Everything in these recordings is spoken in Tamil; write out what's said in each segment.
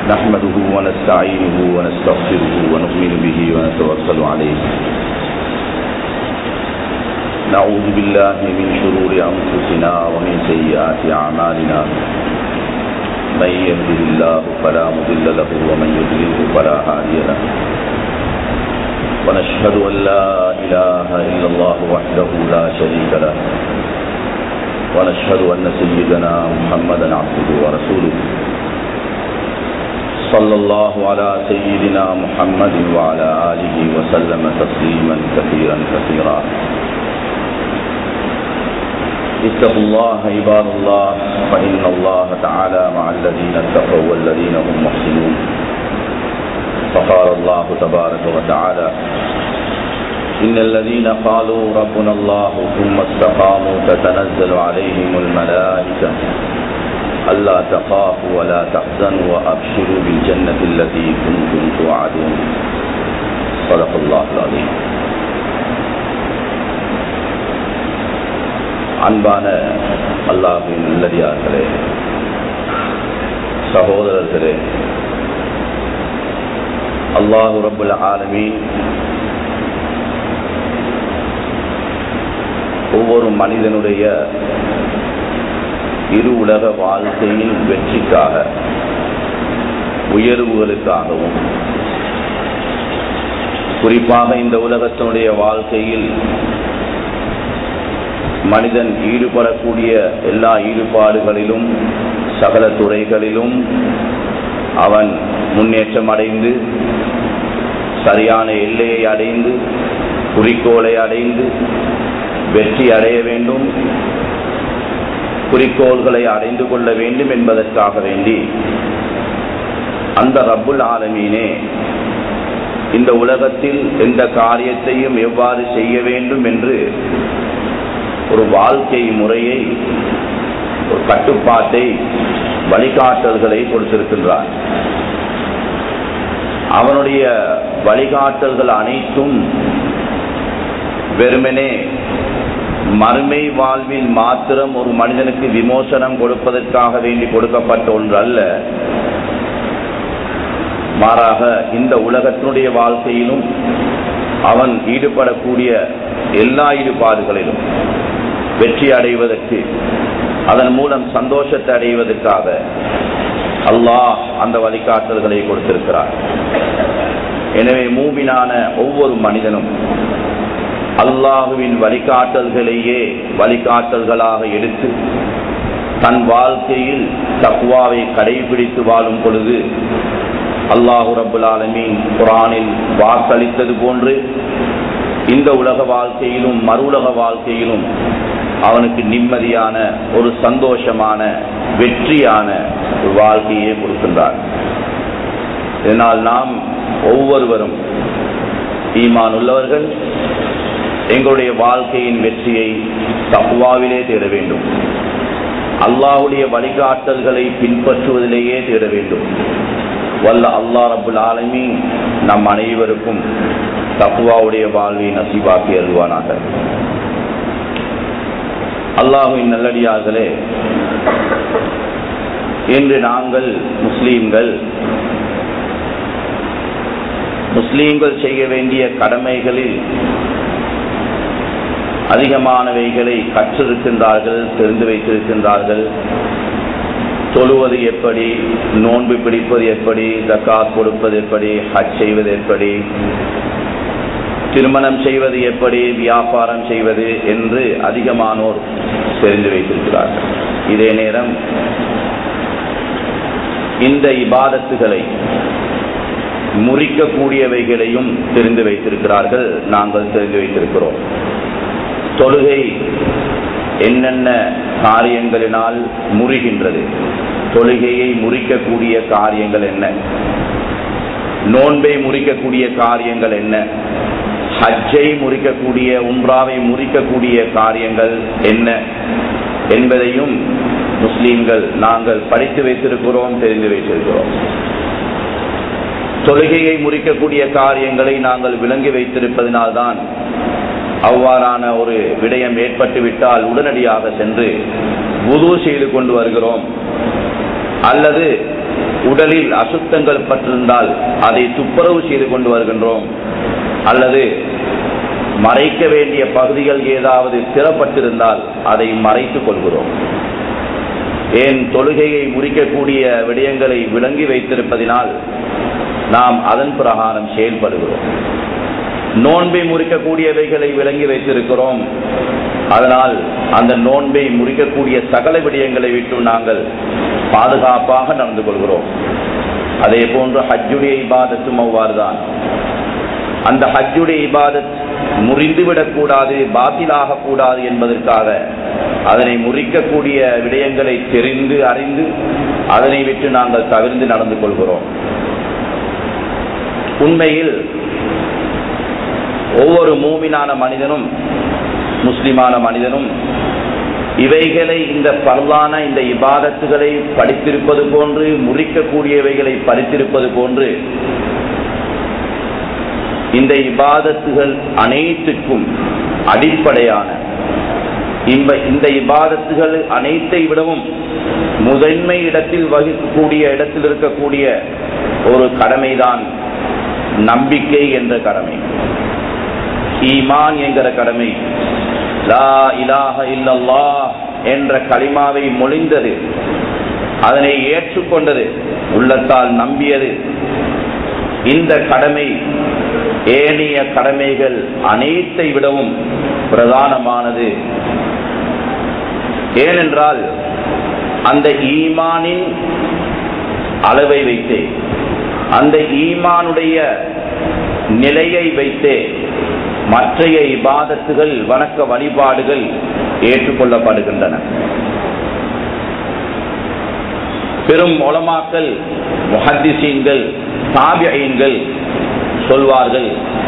نحمده ونستعينه ونستغفره ونؤمن به ونتوكل عليه نعوذ بالله من شرور أنفسنا ومن سيئات أعمالنا من يهده الله فلا مضل له ومن يضلله فلا هادي له ونشهد أن لا إله إلا الله وحده لا شريك له ونشهد أن سيدنا محمدا عبده ورسوله صلى الله على سيدنا محمد وعلى آله وسلم تسليما كثيرا كثيرا اتقوا الله عباد الله فإن الله تعالى مع الذين اتقوا والذين هم محسنون فقال الله تبارك وتعالى إن الذين قالوا ربنا الله ثم استقاموا تتنزل عليهم الملائكة ألا تخافوا ولا تحزنوا وأبشروا بالجنة التي كنتم توعدون صدق الله العظيم அன்பான அல்லாஹின் நல்லடியார்களே சகோதரர்களே அல்லாஹு ரபுல் ஆலமீன் ஒவ்வொரு மனிதனுடைய இரு உலக வாழ்க்கையின் வெற்றிக்காக உயர்வுகளுக்காகவும் குறிப்பாக இந்த உலகத்தினுடைய வாழ்க்கையில் மனிதன் ஈடுபடக்கூடிய எல்லா ஈடுபாடுகளிலும் சகல துறைகளிலும் அவன் முன்னேற்றம் அடைந்து சரியான எல்லையை அடைந்து குறிக்கோளை அடைந்து வெற்றி அடைய வேண்டும் குறிக்கோள்களை அடைந்து கொள்ள வேண்டும் என்பதற்காக வேண்டி அந்த ரப்புல் ஆலமீனே இந்த உலகத்தில் எந்த காரியத்தையும் எவ்வாறு செய்ய வேண்டும் என்று ஒரு வாழ்க்கை முறையை ஒரு கட்டுப்பாட்டை வழிகாட்டல்களை கொடுத்திருக்கின்றார் அவனுடைய வழிகாட்டல்கள் அனைத்தும் வெறுமனே மறுமை வாழ்வில் மாத்திரம் ஒரு மனிதனுக்கு விமோசனம் கொடுப்பதற்காக வேண்டி கொடுக்கப்பட்ட ஒன்று அல்ல மாறாக இந்த உலகத்தினுடைய வாழ்க்கையிலும் அவன் ஈடுபடக்கூடிய எல்லா ஈடுபாடுகளிலும் வெற்றி அடைவதற்கு அதன் மூலம் சந்தோஷத்தை அடைவதற்காக அல்லாஹ் அந்த வழிகாட்டல்களை கொடுத்திருக்கிறார் எனவே மூவினான ஒவ்வொரு மனிதனும் அல்லாஹுவின் வழிகாட்டல்களையே வழிகாட்டல்களாக எடுத்து தன் வாழ்க்கையில் தக்குவாவை கடைபிடித்து வாழும் பொழுது அல்லாஹு ரபுல் ஆலமீன் குரானில் வாக்களித்தது போன்று இந்த உலக வாழ்க்கையிலும் மறு உலக வாழ்க்கையிலும் அவனுக்கு நிம்மதியான ஒரு சந்தோஷமான வெற்றியான ஒரு வாழ்க்கையை கொடுக்கின்றார் இதனால் நாம் ஒவ்வொருவரும் ஈமான் உள்ளவர்கள் எங்களுடைய வாழ்க்கையின் வெற்றியை தப்புவாவிலே தேட வேண்டும் அல்லாஹுடைய வழிகாட்டல்களை பின்பற்றுவதிலேயே தேட வேண்டும் வல்ல அல்லா ரபுல் ஆலமி நம் அனைவருக்கும் தப்புவாவுடைய வாழ்வை நசிவாக்கி அருள்வானாக அல்லாஹுவின் நல்லடியார்களே இன்று நாங்கள் முஸ்லீம்கள் முஸ்லீம்கள் செய்ய வேண்டிய கடமைகளில் அதிகமானவைகளை கற்றிருக்கின்றார்கள் தெரிந்து வைத்திருக்கின்றார்கள் தொழுவது எப்படி நோன்பு பிடிப்பது எப்படி ஜக்காத் கொடுப்பது எப்படி ஹஜ் செய்வது எப்படி திருமணம் செய்வது எப்படி வியாபாரம் செய்வது என்று அதிகமானோர் தெரிந்து வைத்திருக்கிறார்கள் இதே நேரம் இந்த இபாதத்துகளை முறிக்கக்கூடியவைகளையும் தெரிந்து வைத்திருக்கிறார்கள் நாங்கள் தெரிந்து வைத்திருக்கிறோம் தொழுகை என்னென்ன காரியங்களினால் முறிகின்றது தொழுகையை முறிக்கக்கூடிய காரியங்கள் என்ன நோன்பை முறிக்கக்கூடிய காரியங்கள் என்ன ஹஜ்ஜை முறிக்கக்கூடிய உம்ராவை முறிக்கக்கூடிய காரியங்கள் என்ன என்பதையும் முஸ்லீம்கள் நாங்கள் படித்து வைத்திருக்கிறோம் தெரிந்து வைத்திருக்கிறோம் தொழுகையை முறிக்கக்கூடிய காரியங்களை நாங்கள் விளங்கி வைத்திருப்பதனால்தான் அவ்வாறான ஒரு விடயம் ஏற்பட்டுவிட்டால் உடனடியாக சென்று உது செய்து கொண்டு வருகிறோம் அல்லது உடலில் அசுத்தங்கள் பட்டிருந்தால் அதை துப்புரவு செய்து கொண்டு வருகின்றோம் அல்லது மறைக்க வேண்டிய பகுதிகள் ஏதாவது திறப்பட்டிருந்தால் அதை மறைத்துக் கொள்கிறோம் ஏன் தொழுகையை முறிக்கக்கூடிய விடயங்களை விளங்கி வைத்திருப்பதினால் நாம் அதன் பிரகாரம் செயல்படுகிறோம் நோன்பை முறிக்கக்கூடியவைகளை விளங்கி வைத்திருக்கிறோம் அதனால் அந்த நோன்பை முறிக்கக்கூடிய சகல விடயங்களை விட்டு நாங்கள் பாதுகாப்பாக நடந்து கொள்கிறோம் அதே போன்று ஹஜ்ஜுடைய இபாதத்தும் அவ்வாறுதான் அந்த ஹஜ்ஜுடைய இபாதத் முறிந்துவிடக் கூடாது பாத்திலாக கூடாது என்பதற்காக அதனை முறிக்கக்கூடிய விடயங்களை தெரிந்து அறிந்து அதனை விட்டு நாங்கள் தவிர்ந்து நடந்து கொள்கிறோம் உண்மையில் ஒவ்வொரு மூமினான மனிதனும் முஸ்லிமான மனிதனும் இவைகளை இந்த பரலான இந்த இபாதத்துகளை படித்திருப்பது போன்று முறிக்கக்கூடியவைகளை படித்திருப்பது போன்று இந்த இபாதத்துகள் அனைத்துக்கும் அடிப்படையான இந்த இந்த இபாதத்துகள் அனைத்தை விடவும் முதன்மை இடத்தில் வகிக்கக்கூடிய இடத்தில் இருக்கக்கூடிய ஒரு கடமைதான் நம்பிக்கை என்ற கடமை ஈமான் என்கிற கடமை லா இலாஹ இல்லல்லா என்ற களிமாவை மொழிந்தது அதனை ஏற்றுக்கொண்டது உள்ளத்தால் நம்பியது இந்த கடமை ஏனைய கடமைகள் அனைத்தை விடவும் பிரதானமானது ஏனென்றால் அந்த ஈமானின் அளவை வைத்தே அந்த ஈமானுடைய நிலையை வைத்தே மற்றைய இபாதத்துகள் வணக்க வழிபாடுகள் ஏற்றுக்கொள்ளப்படுகின்றன பெரும் ஒலமாக்கள் முஹத்திசீன்கள் தாபியீன்கள் சொல்வார்கள்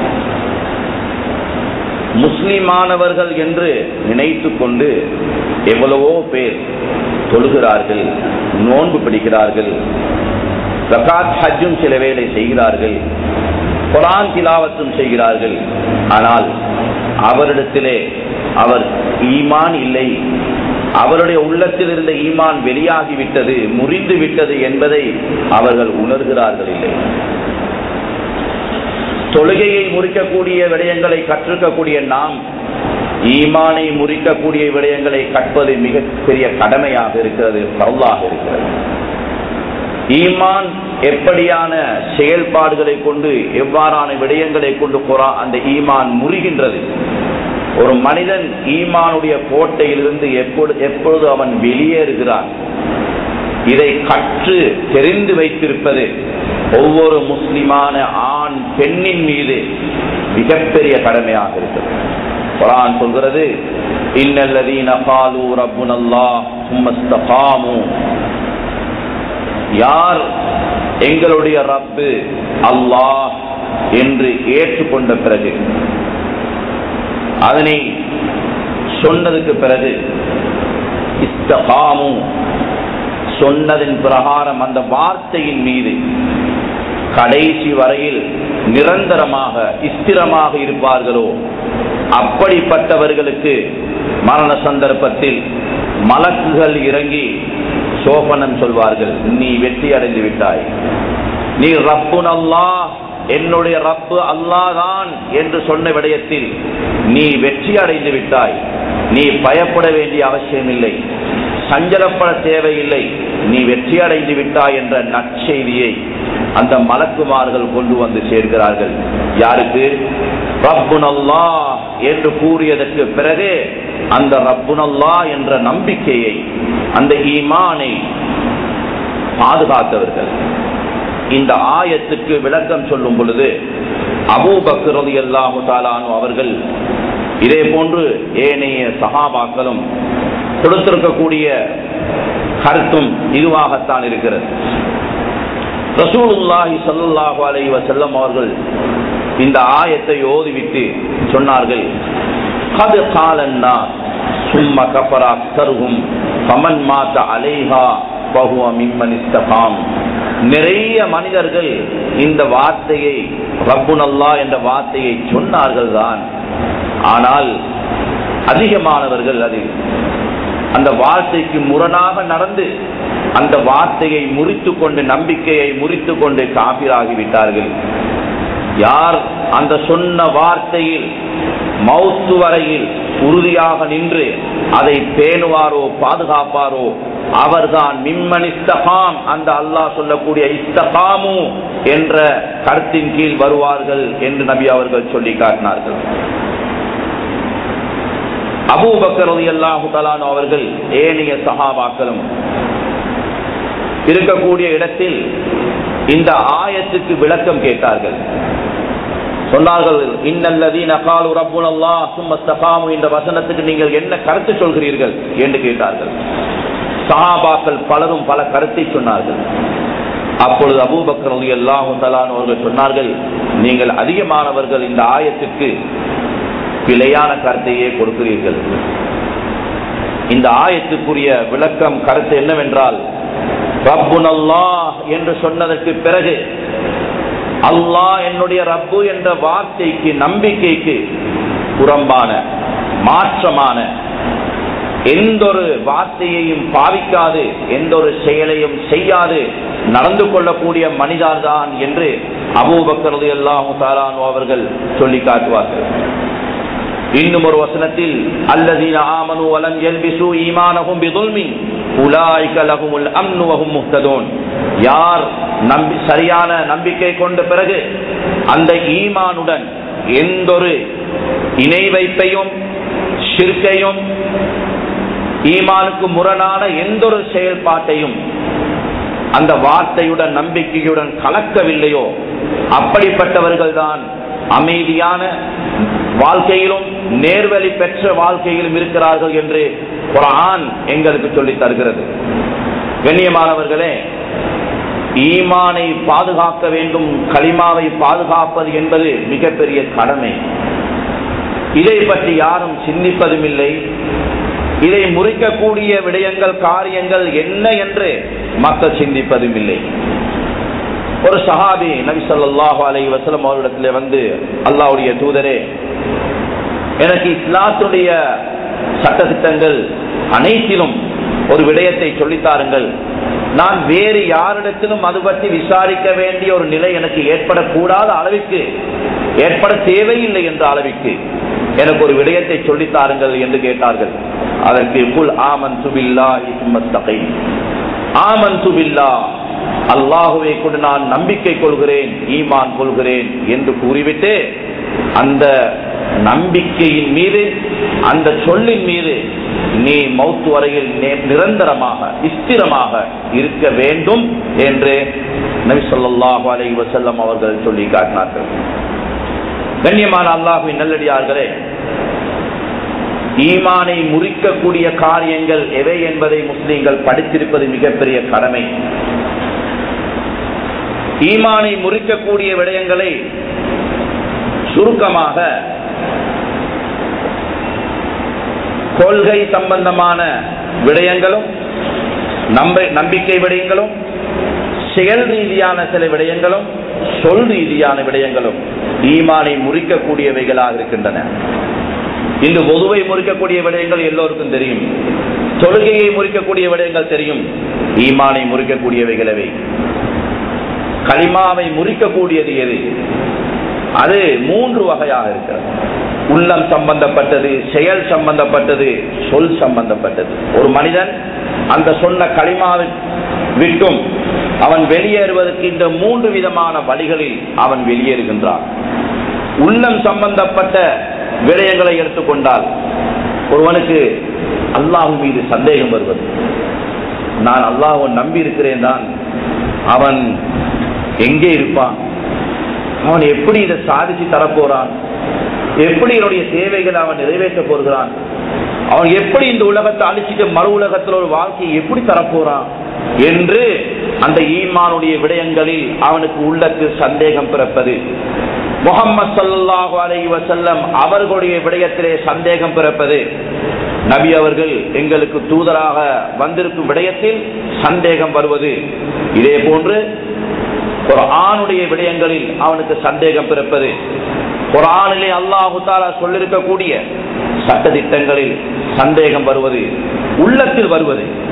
முஸ்லிமானவர்கள் என்று நினைத்து கொண்டு எவ்வளவோ பேர் தொழுகிறார்கள் நோன்பு பிடிக்கிறார்கள் ஜகாத் ஹஜ்ஜும் சில வேளை செய்கிறார்கள் குரான் திலாவத்தும் செய்கிறார்கள் ஆனால் அவரிடத்திலே அவர் ஈமான் இல்லை அவருடைய உள்ளத்தில் இருந்த ஈமான் வெளியாகிவிட்டது முறிந்து விட்டது என்பதை அவர்கள் உணர்கிறார்கள் இல்லை தொழுகையை முறிக்கக்கூடிய விடயங்களை கற்றுக்கக்கூடிய நாம் ஈமானை முறிக்கக்கூடிய விடயங்களை கற்பது மிக பெரிய கடமையாக இருக்கிறது பரவலாக இருக்கிறது ஈமான் எப்படியான செயல்பாடுகளை கொண்டு எவ்வாறான விடயங்களை கொண்டு போறா அந்த ஈமான் முறிகின்றது ஒரு மனிதன் ஈமானுடைய கோட்டையிலிருந்து எப்பொழுது எப்பொழுது அவன் வெளியேறுகிறான் இதை கற்று தெரிந்து வைத்திருப்பது ஒவ்வொரு முஸ்லிமான ஆண் பெண்ணின் மீது மிகப்பெரிய கடமையாக இருக்கிறது குரான் சொல்கிறது இன்னல்லதீன காலு ரப்புனல்லாஹ் சும்மஸ்தகாமு யார் எங்களுடைய ரப்பு அல்லாஹ் என்று ஏற்றுக்கொண்ட பிறகு அதனை சொன்னதுக்கு பிறகு இஸ்தகாமு சொன்னதின் பிரகாரம் அந்த வார்த்தையின் மீது கடைசி வரையில் நிரந்தரமாக ஸ்திரமாக இருப்பார்களோ அப்படிப்பட்டவர்களுக்கு மரண சந்தர்ப்பத்தில் மலக்குகள் இறங்கி சோபனம் சொல்வார்கள் நீ வெற்றி அடைந்து விட்டாய் நீ ரப்புன் அல்லாஹ் என்னுடைய ரப்பு அல்லாதான் என்று சொன்ன விடயத்தில் நீ வெற்றி அடைந்து விட்டாய் நீ பயப்பட வேண்டிய அவசியமில்லை சஞ்சலப்பட தேவையில்லை நீ வெற்றி அடைந்து விட்டாய் என்ற நற்செய்தியை அந்த மலக்குமார்கள் கொண்டு வந்து சேர்க்கிறார்கள் யாருக்கு ரப்புனல்லா என்று கூறியதற்கு பிறகு அந்த ரப்புனல்லா என்ற நம்பிக்கையை அந்த ஈமானை பாதுகாத்தவர்கள் இந்த ஆயத்துக்கு விளக்கம் சொல்லும் பொழுது அபூபக்கர் ரலியல்லாஹு தாலானு அவர்கள் இதே போன்று ஏனைய சகாபாக்களும் கொடுத்திருக்கக்கூடிய கருத்தும் இதுவாகத்தான் இருக்கிறது ரசூலுல்லாஹி ஸல்லல்லாஹு அலைஹி வஸல்லம் அவர்கள் இந்த ஆயத்தை ஓதிவிட்டு சொன்னார்கள் கது காலன்னா சும்ம கஃபரா அக்ஸருஹும் ஃபமன் மாத அலைஹா ஃபஹுவ மிம்மன் இஸ்தகாம் நிறைய மனிதர்கள் இந்த வார்த்தையை ரப்புனல்லா என்ற வார்த்தையை சொன்னார்கள் தான் ஆனால் அதிகமானவர்கள் அதில் அந்த வார்த்தைக்கு முரணாக நடந்து அந்த வார்த்தையை முறித்து கொண்டு நம்பிக்கையை முறித்து கொண்டு காபிராகிவிட்டார்கள் யார் அந்த சொன்ன வார்த்தையில் மௌத்து வரையில் உறுதியாக நின்று அதை பேணுவாரோ பாதுகாப்பாரோ அவர்தான் மிம்மன் இஸ்தகாம் அந்த அல்லாஹ் சொல்லக்கூடிய இஸ்தகாமு என்ற கருத்தின் கீழ் வருவார்கள் என்று நபி அவர்கள் சொல்லி காட்டினார்கள் அபூபக்கர் அல்லாஹு தலானு அவர்கள் ஏனைய சஹாபாக்களும் இருக்கக்கூடிய இடத்தில் இந்த ஆயத்துக்கு விளக்கம் கேட்டார்கள் சொன்னார்கள் இன்னல்லதீன காலு ரப்புன் அல்லாஹ் சும்ம இஸ்தகாமு என்ற வசனத்துக்கு நீங்கள் என்ன கருத்து சொல்கிறீர்கள் என்று கேட்டார்கள் சஹாபாக்கள் பலரும் பல கருத்தை சொன்னார்கள் அப்பொழுது அபூபக்கர் அலி அல்லாஹு தலான் அவர்கள் சொன்னார்கள் நீங்கள் அதிகமானவர்கள் இந்த ஆயத்துக்கு பிழையான கருத்தையே கொடுக்கிறீர்கள் இந்த ஆயத்துக்குரிய விளக்கம் கருத்து என்னவென்றால் ரப்புன் அல்லாஹ் என்று சொன்னதற்கு பிறகு அல்லாஹ் என்னுடைய ரப்பு என்ற வார்த்தைக்கு நம்பிக்கைக்கு புறம்பான மாற்றமான எந்த ஒரு வார்த்தையையும் பாவிக்காது எந்த ஒரு செயலையும் செய்யாது நடந்து கொள்ளக்கூடிய மனிதர்தான் என்று அபூபக்கரது எல்லாம் தாரானு அவர்கள் சொல்லி காட்டுவார்கள் இன்னும் ஒரு வசனத்தில் அல்லதீன ஆமனு வலம் எல்பிசு ஈமானகும் பிதுல்மின் உலாய்க லகுமுல் அம்னு வகும் முக்ததோன் யார் நம்பி சரியான நம்பிக்கை கொண்ட பிறகு அந்த ஈமானுடன் எந்தொரு இணை வைப்பையும் ஷிர்கையும் ஈமானுக்கு முரணான எந்த ஒரு செயல்பாட்டையும் அந்த வார்த்தையுடன் நம்பிக்கையுடன் கலக்கவில்லையோ அப்படிப்பட்டவர்கள் தான் அமைதியான வாழ்க்கையிலும் நேர்வழி பெற்ற வாழ்க்கையிலும் இருக்கிறார்கள் என்று குரான் எங்களுக்கு சொல்லித் தருகிறது கண்ணியமானவர்களே ஈமானை பாதுகாக்க வேண்டும் களிமாவை பாதுகாப்பது என்பது மிகப்பெரிய கடமை இதை பற்றி யாரும் சிந்திப்பதும் இல்லை இதை முறிக்கக்கூடிய விடயங்கள் காரியங்கள் என்ன என்று மக்கள் சிந்திப்பதும் இல்லை ஒரு சஹாபி நபி சொல்லாஹு அலை வசலம் அவரிடத்துல வந்து அல்லாவுடைய தூதரே எனக்கு இஸ்லாத்துடைய சட்டத்திட்டங்கள் அனைத்திலும் ஒரு விடயத்தை சொல்லித்தாருங்கள் நான் வேறு யாரிடத்திலும் அது பற்றி விசாரிக்க வேண்டிய ஒரு நிலை எனக்கு ஏற்படக்கூடாத அளவிற்கு ஏற்பட தேவையில்லை என்ற அளவிற்கு எனக்கு ஒரு விடயத்தை சொல்லித்தாருங்கள் என்று கேட்டார்கள் அதற்கு புல் ஆமன் சுபில்லா இஸ்மத்தகை ஆமன் சுபில்லா அல்லாஹுவை கொண்டு நான் நம்பிக்கை கொள்கிறேன் ஈமான் கொள்கிறேன் என்று கூறிவிட்டு அந்த நம்பிக்கையின் மீது அந்த சொல்லின் மீது நீ மௌத்து வரையில் நிரந்தரமாக ஸ்திரமாக இருக்க வேண்டும் என்று நபி சொல்லாஹு அலை வசல்லம் அவர்கள் சொல்லி காட்டினார்கள் கண்ணியமான அல்லாஹுவின் நல்லடியார்களே ஈமானை முறிக்கக்கூடிய காரியங்கள் எவை என்பதை முஸ்லீம்கள் படித்திருப்பது மிகப்பெரிய கடமை ஈமானை முறிக்கக்கூடிய விடயங்களை சுருக்கமாக கொள்கை சம்பந்தமான விடயங்களும் நம்ப நம்பிக்கை விடயங்களும் செயல் ரீதியான சில விடயங்களும் சொல் ரீதியான விடயங்களும் ஈமானை முறிக்கக்கூடியவைகளாக இருக்கின்றன இன்று பொதுவை முறிக்கக்கூடிய விடயங்கள் எல்லோருக்கும் தெரியும் தொழுகையை முறிக்கக்கூடிய விடயங்கள் தெரியும் ஈமானை முறிக்கக்கூடியவைகளவை களிமாவை முறிக்கக்கூடியது எது அது மூன்று வகையாக இருக்கிறது உள்ளம் சம்பந்தப்பட்டது செயல் சம்பந்தப்பட்டது சொல் சம்பந்தப்பட்டது ஒரு மனிதன் அந்த சொன்ன களிமாவை விட்டும் அவன் வெளியேறுவதற்கு இந்த மூன்று விதமான வழிகளில் அவன் வெளியேறுகின்றான் உள்ளம் சம்பந்தப்பட்ட விடயங்களை எடுத்துக்கொண்டால் ஒருவனுக்கு அல்லாஹ் மீது சந்தேகம் வருவது நான் அல்லாஹ் நம்பி இருக்கிறேன் தான் அவன் எங்கே இருப்பான் அவன் எப்படி இதை சாதிச்சு தரப்போறான் எப்படி என்னுடைய தேவைகளை அவன் நிறைவேற்ற போகிறான் அவன் எப்படி இந்த உலகத்தை அழிச்சிட்டு மறு உலகத்தில் ஒரு வாழ்க்கையை எப்படி தரப்போறான் என்று அந்த ஈமானுடைய விடயங்களில் அவனுக்கு உள்ளத்தில் சந்தேகம் பிறப்பது முகம்மது சல்லாஹு அலை வசல்லம் அவர்களுடைய விடயத்திலே சந்தேகம் பிறப்பது நபி அவர்கள் எங்களுக்கு தூதராக வந்திருக்கும் விடயத்தில் சந்தேகம் வருவது இதே போன்று ஒரு ஆணுடைய விடயங்களில் அவனுக்கு சந்தேகம் பிறப்பது ஒரு ஆணிலே அல்லாஹு தாலா சொல்லிருக்கக்கூடிய சட்டத்திட்டங்களில் சந்தேகம் வருவது உள்ளத்தில் வருவது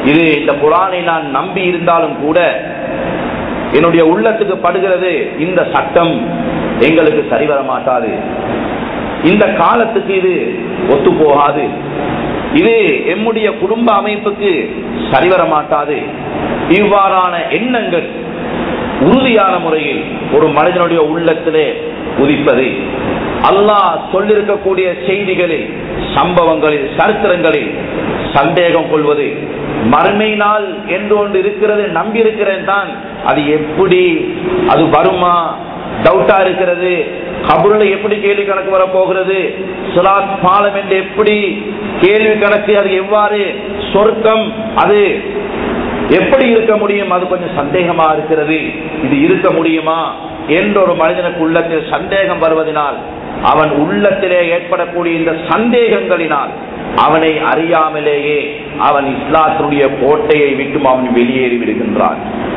இது இந்த குரானை நான் நம்பி இருந்தாலும் கூட என்னுடைய உள்ளத்துக்கு படுகிறது இந்த சட்டம் எங்களுக்கு சரிவர மாட்டாது இந்த காலத்துக்கு இது ஒத்து போகாது இது எம்முடைய குடும்ப அமைப்புக்கு சரிவர மாட்டாது இவ்வாறான எண்ணங்கள் உறுதியான முறையில் ஒரு மனிதனுடைய உள்ளத்திலே உதிப்பது அல்லாஹ் சொல்லிருக்கக்கூடிய செய்திகளில் சம்பவங்களில் சரித்திரங்களில் சந்தேகம் கொள்வது மறுமை நாள் என்று ஒன்று இருக்கிறது நம்பி இருக்கிறேன் தான் அது எப்படி அது வருமா டவுட்டா இருக்கிறது கபுருல எப்படி கேள்வி கணக்கு வர போகிறது சிலாத் பாலம் என்று எப்படி கேள்வி கணக்கு அது எவ்வாறு சொர்க்கம் அது எப்படி இருக்க முடியும் அது கொஞ்சம் சந்தேகமா இருக்கிறது இது இருக்க முடியுமா என்ற ஒரு மனிதனுக்கு உள்ளத்தில் சந்தேகம் வருவதனால் அவன் உள்ளத்திலே ஏற்படக்கூடிய இந்த சந்தேகங்களினால் அவனை அறியாமலேயே அவன் இஸ்லாத்தினுடைய கோட்டையை விட்டும் அவன் வெளியேறி விடுகின்றான்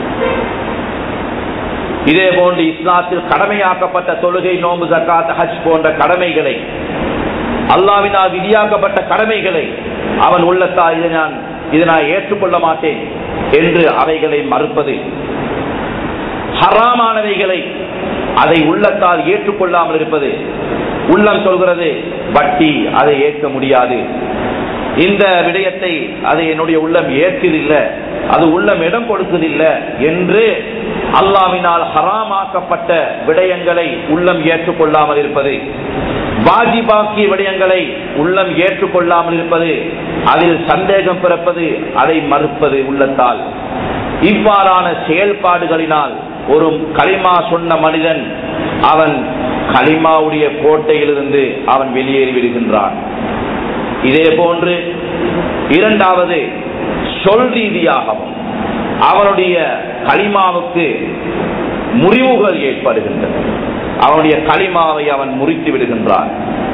இதே போன்று இஸ்லாத்தில் கடமையாக்கப்பட்ட தொழுகை நோம்பு ஜக்காத் ஹஜ் போன்ற கடமைகளை அல்லாவினால் விதியாக்கப்பட்ட கடமைகளை அவன் உள்ளத்தா இதை நான் இதை நான் ஏற்றுக்கொள்ள மாட்டேன் என்று அவைகளை மறுப்பது ஹராமானவைகளை அதை உள்ளத்தால் ஏற்றுக்கொள்ளாமல் இருப்பது உள்ளம் சொல்கிறது வட்டி அதை ஏற்க முடியாது இந்த விடயத்தை அதை என்னுடைய உள்ளம் ஏற்கிறதில்லை அது உள்ளம் இடம் கொடுப்பதில்லை என்று அல்லாவினால் ஹராமாக்கப்பட்ட விடயங்களை உள்ளம் ஏற்றுக்கொள்ளாமல் இருப்பது வாஜிபாக்கிய விடயங்களை உள்ளம் ஏற்றுக்கொள்ளாமல் இருப்பது அதில் சந்தேகம் பிறப்பது அதை மறுப்பது உள்ளத்தால் இவ்வாறான செயல்பாடுகளினால் ஒரு களிமா சொன்ன மனிதன் அவன் களிமாவுடைய கோட்டையிலிருந்து அவன் வெளியேறி விடுகின்றான் இதே போன்று இரண்டாவது சொல் ரீதியாகவும் அவனுடைய களிமாவுக்கு முறிவுகள் ஏற்படுகின்றன அவனுடைய களிமாவை அவன் முறித்து விடுகின்றான்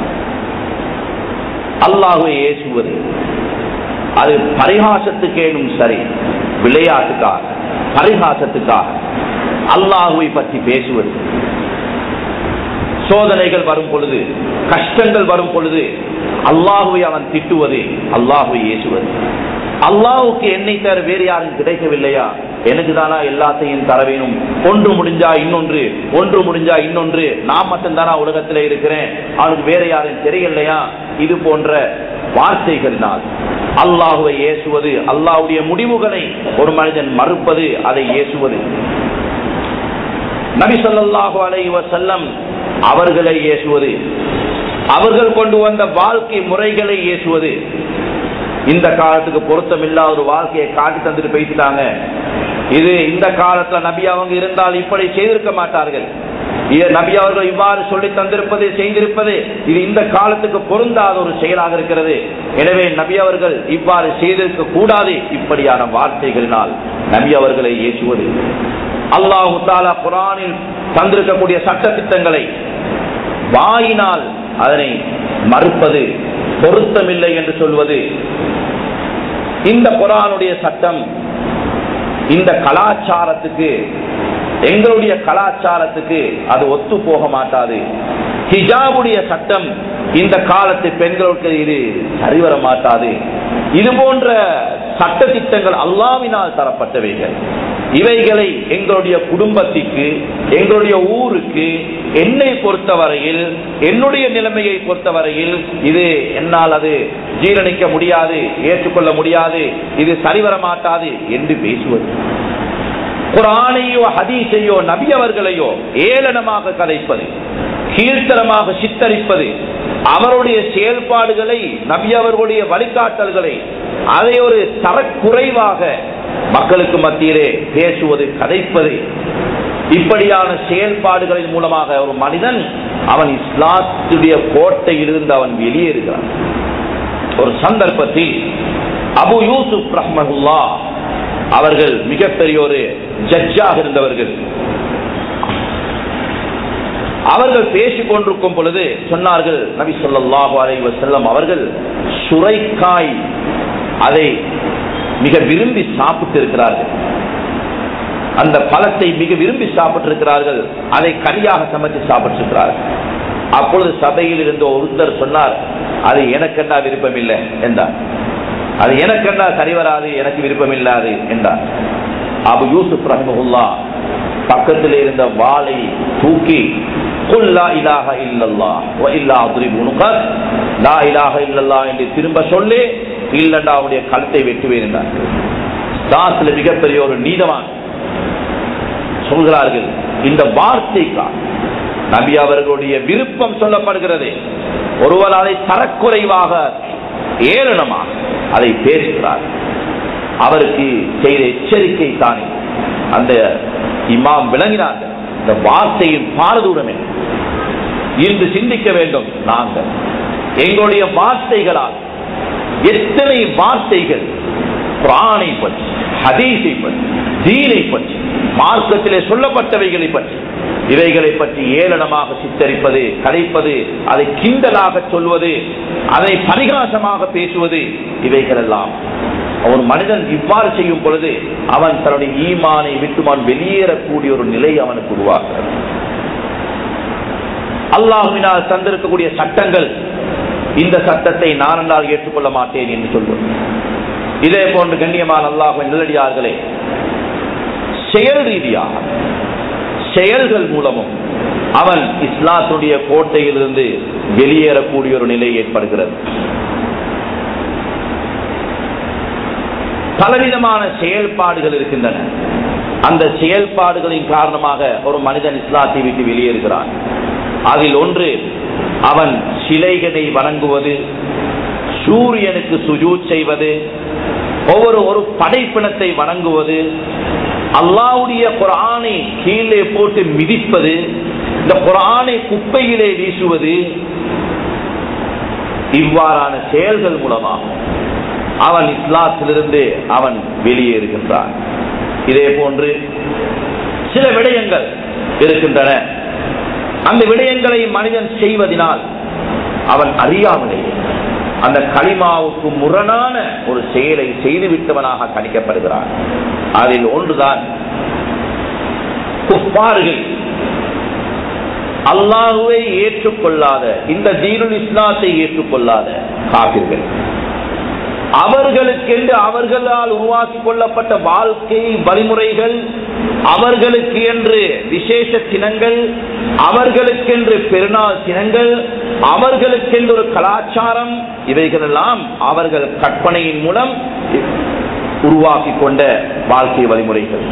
அல்லாஹுவை ஏசுவது அது பரிகாசத்துக்கேனும் சரி விளையாட்டுக்காக பரிகாசத்துக்காக அல்லாஹுவை பற்றி பேசுவது சோதனைகள் வரும் பொழுது கஷ்டங்கள் வரும் பொழுது அல்லாஹுவை அவன் திட்டுவது அல்லாஹுவை ஏசுவது அல்லாஹுக்கு என்னை தர வேறு யாரும் கிடைக்கவில்லையா எனக்கு தானா எல்லாத்தையும் தர வேணும் ஒன்று முடிஞ்சா இன்னொன்று ஒன்று முடிஞ்சா இன்னொன்று நான் மட்டும்தானா உலகத்தில் இருக்கிறேன் அவனுக்கு வேற யாரும் தெரியலையா இது போன்ற வார்த்தைகளினால் அல்லாஹுவை ஏசுவது அல்லாஹுடைய முடிவுகளை ஒரு மனிதன் மறுப்பது அதை ஏசுவது நபி சொல்லாஹு அலை வசல்லம் அவர்களை ஏசுவது அவர்கள் கொண்டு வந்த வாழ்க்கை முறைகளை ஏசுவது இந்த காலத்துக்கு பொருத்தம் இல்லாத ஒரு வாழ்க்கையை காட்டி தந்துட்டு பேசிட்டாங்க இது இந்த காலத்துல நபி அவங்க இருந்தால் இப்படி செய்திருக்க மாட்டார்கள் இது நபி அவர்கள் இவ்வாறு சொல்லி தந்திருப்பது செய்திருப்பது இது இந்த காலத்துக்கு பொருந்தாத ஒரு செயலாக இருக்கிறது எனவே நபி அவர்கள் இவ்வாறு செய்திருக்க கூடாது இப்படியான வார்த்தைகளினால் நபி அவர்களை ஏசுவது அல்லாஹு தாலா குரானில் தந்திருக்கக்கூடிய சட்ட திட்டங்களை வாயினால் அதனை மறுப்பது பொருத்தமில்லை என்று சொல்வது இந்த குரானுடைய சட்டம் இந்த கலாச்சாரத்துக்கு எங்களுடைய கலாச்சாரத்துக்கு அது ஒத்து போக மாட்டாது ஹிஜாபுடைய சட்டம் இந்த காலத்து பெண்களுக்கு இது சரிவர மாட்டாது இது போன்ற சட்ட திட்டங்கள் அல்லாவினால் தரப்பட்டவைகள் இவைகளை எங்களுடைய குடும்பத்திற்கு எங்களுடைய ஊருக்கு என்னை பொறுத்தவரையில் என்னுடைய நிலைமையை பொறுத்தவரையில் இது என்னால் அது ஜீரணிக்க முடியாது ஏற்றுக்கொள்ள முடியாது இது சரிவர மாட்டாது என்று பேசுவது குரானையோ ஹதீஸையோ நபி அவர்களையோ ஏளனமாக கதைப்பது கீழ்த்தரமாக சித்தரிப்பது அவருடைய செயல்பாடுகளை நபி அவர்களுடைய வழிகாட்டல்களை அதை ஒரு தரக்குறைவாக மக்களுக்கு மத்தியிலே பேசுவது கதைப்பது இப்படியான செயல்பாடுகளின் மூலமாக ஒரு மனிதன் அவன் இஸ்லாத்துடைய கோட்டையிலிருந்து அவன் வெளியேறுகிறான் ஒரு சந்தர்ப்பத்தில் அபு யூசுப் ரஹ்மஹுல்லா அவர்கள் மிகப்பெரிய ஒரு ஜட்ஜாக இருந்தவர்கள் அவர்கள் பேசிக் கொண்டிருக்கும் பொழுது சொன்னார்கள் நபி சொல்லாஹு அலை வசல்லம் அவர்கள் சுரைக்காய் அதை மிக விரும்பி சாப்பிட்டு இருக்கிறார்கள் அந்த பழத்தை மிக விரும்பி சாப்பிட்டிருக்கிறார்கள் அதை கனியாக சமைத்து சாப்பிட்டிருக்கிறார்கள் அப்பொழுது சபையில் இருந்த ஒருத்தர் சொன்னார் அது எனக்கென்னா விருப்பம் இல்லை என்றார் அது எனக்கு என்ன சரி வராது எனக்கு விருப்பம் இல்லாது என்றார் அபு யூசுப் ரஹமுல்லா பக்கத்தில் இருந்த வாளை தூக்கி குல் லா இலாஹ இல்லல்லாஹ் வ இல்லா அத்ரிபு உனுகக் லா இலாஹ இல்லல்லாஹ் என்று திரும்ப சொல்லி இல்லண்டா அவனுடைய கழுத்தை வெட்டுவேன் என்றார் தாசில மிகப்பெரிய ஒரு நீதவான் சொல்கிறார்கள் இந்த வார்த்தைக்காக நபி அவர்களுடைய விருப்பம் சொல்லப்படுகிறது ஒருவர் அதை தரக்குறைவாக ஏளனமாக அதை பேசுகிறார் அவருக்கு செய்த எச்சரிக்கை தானே அந்த இமாம் விளங்கினார்கள் இந்த வார்த்தையின் பாரதூரமே இன்று சிந்திக்க வேண்டும் நாங்கள் எங்களுடைய வார்த்தைகளால் எத்தனை வார்த்தைகள் குரானை பற்றி ஹதீஸை பற்றி தீனை பற்றி மார்க்கத்திலே சொல்லப்பட்டவைகளை பற்றி இவைகளை பற்றி ஏளனமாக சித்தரிப்பது கதைப்பது அதை கிண்டலாக சொல்வது அதை பரிகாசமாக பேசுவது இவைகள் எல்லாம் ஒரு மனிதன் இவ்வாறு செய்யும் பொழுது அவன் தன்னுடைய ஈமானை விட்டு அவன் வெளியேறக்கூடிய ஒரு நிலை அவனுக்கு உருவாக்குறது அல்லாஹுவினால் தந்திருக்கக்கூடிய சட்டங்கள் இந்த சட்டத்தை நான் என்றால் ஏற்றுக்கொள்ள மாட்டேன் என்று சொல்வது இதே போன்று கண்ணியமான அல்லாஹுவின் நல்லடியார்களே செயல் ரீதியாக செயல்கள் மூலமும் அவன் இஸ்லாத்துடைய கோட்டையிலிருந்து வெளியேறக்கூடிய ஒரு நிலை ஏற்படுகிறது பலவிதமான செயல்பாடுகள் இருக்கின்றன அந்த செயல்பாடுகளின் காரணமாக ஒரு மனிதன் இஸ்லாத்தை விட்டு வெளியேறுகிறான் அதில் ஒன்று அவன் சிலைகளை வணங்குவது சூரியனுக்கு சுஜூத் செய்வது ஒவ்வொரு ஒரு படைப்பினத்தை வணங்குவது அல்லாவுடைய குரானை கீழே போட்டு மிதிப்பது இந்த குரானை குப்பையிலே வீசுவது இவ்வாறான செயல்கள் மூலமாக அவன் இஸ்லாத்திலிருந்து அவன் வெளியேறுகின்றான் இதே போன்று சில விடயங்கள் இருக்கின்றன அந்த விடயங்களை மனிதன் செய்வதனால் அவன் அறியாமலேயே அந்த களிமாவுக்கு முரணான ஒரு செயலை செய்துவிட்டவனாக கணிக்கப்படுகிறான் அதில் ஒன்றுதான் குப்பார்கள் அல்லாஹுவை ஏற்றுக்கொள்ளாத இந்த தீனுல் இஸ்லாத்தை ஏற்றுக்கொள்ளாத காபிர்கள் அவர்களுக்கென்று அவர்களால் உருவாக்கி கொள்ளப்பட்ட வாழ்க்கை வழிமுறைகள் அவர்களுக்கு என்று விசேஷ தினங்கள் அவர்களுக்கென்று பெருநாள் தினங்கள் அவர்களுக்கென்று ஒரு கலாச்சாரம் இவைகளெல்லாம் அவர்கள் கற்பனையின் மூலம் உருவாக்கி கொண்ட வாழ்க்கை வழிமுறைகள்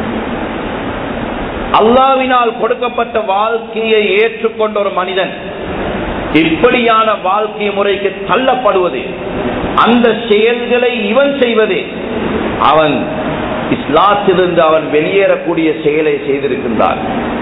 அல்லாவினால் கொடுக்கப்பட்ட வாழ்க்கையை ஏற்றுக்கொண்ட ஒரு மனிதன் இப்படியான வாழ்க்கை முறைக்கு தள்ளப்படுவது அந்த செயல்களை இவன் செய்வது அவன் இஸ்லாத்திலிருந்து அவன் வெளியேறக்கூடிய செயலை செய்திருக்கின்றான்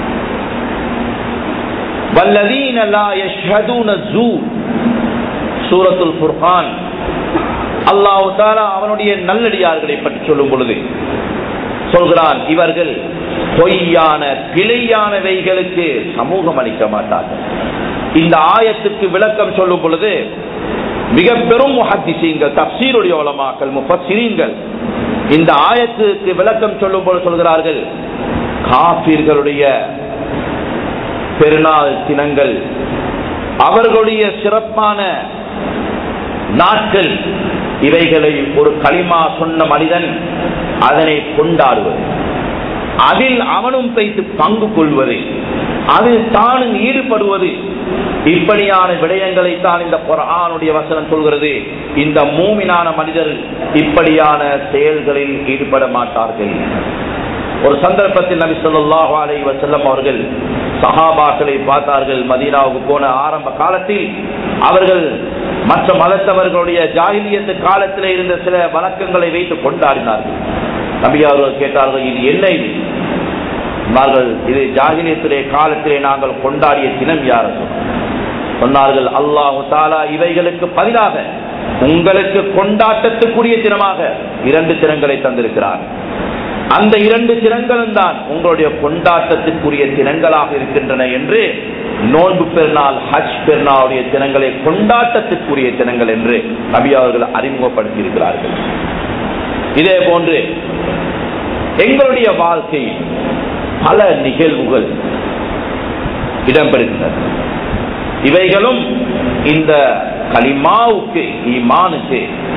வல்லதீன லா யஷ்ஹதூன ஸூர் சூரத்துல் ஃபுர்கான் அல்லாஹ் தஆலா அவனுடைய நல்லடியார்களை பற்றி சொல்லும் பொழுது சொல்கிறான் இவர்கள் பொய்யான பிழையானவைகளுக்கு சமூகம் அளிக்க மாட்டார்கள் இந்த ஆயத்துக்கு விளக்கம் சொல்லும் பொழுது மிக பெரும் முஹத்திசீங்கள் தப்சீருடைய உலமாக்கள் முஃபஸ்ஸிரீன்கள் இந்த ஆயத்துக்கு விளக்கம் சொல்லும் போது சொல்கிறார்கள் காபீர்களுடைய பெருநாள் தினங்கள் அவர்களுடைய சிறப்பான நாட்கள் இவைகளை ஒரு களிமா சொன்ன மனிதன் அதனை கொண்டாடுவது அதில் அவனும் வைத்து பங்கு கொள்வது அதில் தானும் ஈடுபடுவது இப்படியான விடயங்களை தான் இந்த குரானுடைய வசனம் சொல்கிறது இந்த மூமினான மனிதர் இப்படியான செயல்களில் ஈடுபட மாட்டார்கள் ஒரு சந்தர்ப்பத்தில் நபி சொல்லாஹு அலை வசல்லம் அவர்கள் சஹாபாக்களை பார்த்தார்கள் மதீனாவுக்கு போன ஆரம்ப காலத்தில் அவர்கள் மற்ற மதத்தவர்களுடைய ஜாகிலியத்து காலத்தில் இருந்த சில வழக்கங்களை வைத்து கொண்டாடினார்கள் நபி அவர்கள் கேட்டார்கள் இது என்ன இது சொன்னார்கள் இது ஜாகிலியத்திலே காலத்திலே நாங்கள் கொண்டாடிய தினம் யார் சொன்னார்கள் அல்லாஹு தாலா இவைகளுக்கு பதிலாக உங்களுக்கு கொண்டாட்டத்துக்குரிய தினமாக இரண்டு தினங்களை தந்திருக்கிறார் அந்த இரண்டு தினங்களும் தான் உங்களுடைய கொண்டாட்டத்திற்குரிய தினங்களாக இருக்கின்றன என்று நோன்பு பெருநாள் ஹஜ் பெருநாளுடைய தினங்களை கொண்டாட்டத்திற்குரிய தினங்கள் என்று நபி அவர்கள் அறிமுகப்படுத்தி இருக்கிறார்கள் இதே போன்று எங்களுடைய வாழ்க்கையில் பல நிகழ்வுகள் இடம்பெறுகின்றன இவைகளும் இந்த கலிமாவுக்கு ஈமானுக்கு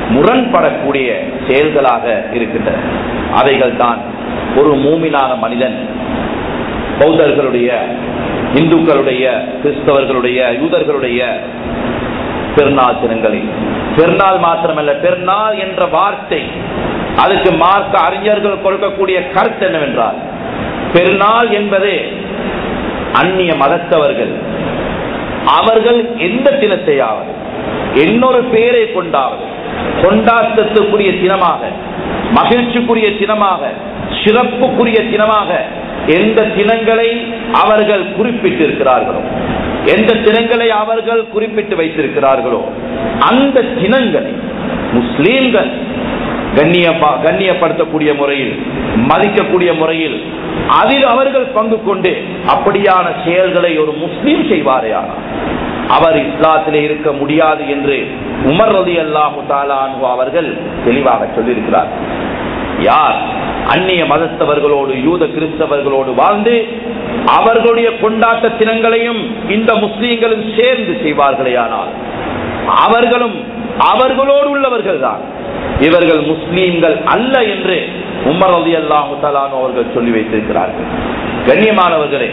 முரண்படக்கூடிய செயல்களாக இருக்கின்றன அவைகள் தான் ஒரு மூமினான மனிதன் பௌத்தர்களுடைய இந்துக்களுடைய கிறிஸ்தவர்களுடைய யூதர்களுடைய பெருநாள் தினங்களில் பெருநாள் மாத்திரமல்ல பெருநாள் என்ற வார்த்தை அதுக்கு மார்க்க அறிஞர்கள் கொடுக்கக்கூடிய கருத்து என்னவென்றால் பெருநாள் என்பது அந்நிய மதத்தவர்கள் அவர்கள் எந்த தினத்தையாவது இன்னொரு பேரை கொண்டாவது கொண்டாட்டத்துக்குரிய தினமாக மகிழ்ச்சிக்குரிய தினமாக சிறப்புக்குரிய தினமாக எந்த தினங்களை அவர்கள் குறிப்பிட்டிருக்கிறார்களோ எந்த தினங்களை அவர்கள் குறிப்பிட்டு வைத்திருக்கிறார்களோ அந்த தினங்களை முஸ்லீம்கள் கண்ணிய கண்ணியப்படுத்தக்கூடிய முறையில் மதிக்கக்கூடிய முறையில் அதில் அவர்கள் பங்கு கொண்டு அப்படியான செயல்களை ஒரு முஸ்லீம் செய்வாரையானார் அவர் இஸ்லாத்திலே இருக்க முடியாது என்று உமர் ரதி அல்லாஹு தாலானு அவர்கள் தெளிவாக சொல்லியிருக்கிறார் யார் அந்நிய மதத்தவர்களோடு யூத கிறிஸ்தவர்களோடு வாழ்ந்து அவர்களுடைய கொண்டாட்ட தினங்களையும் இந்த முஸ்லீம்களும் சேர்ந்து செய்வார்களே ஆனால் அவர்களும் அவர்களோடு உள்ளவர்கள் தான் இவர்கள் முஸ்லீம்கள் அல்ல என்று உமர் ரதி அல்லாஹு தாலானு அவர்கள் சொல்லி வைத்திருக்கிறார்கள் கண்ணியமானவர்களே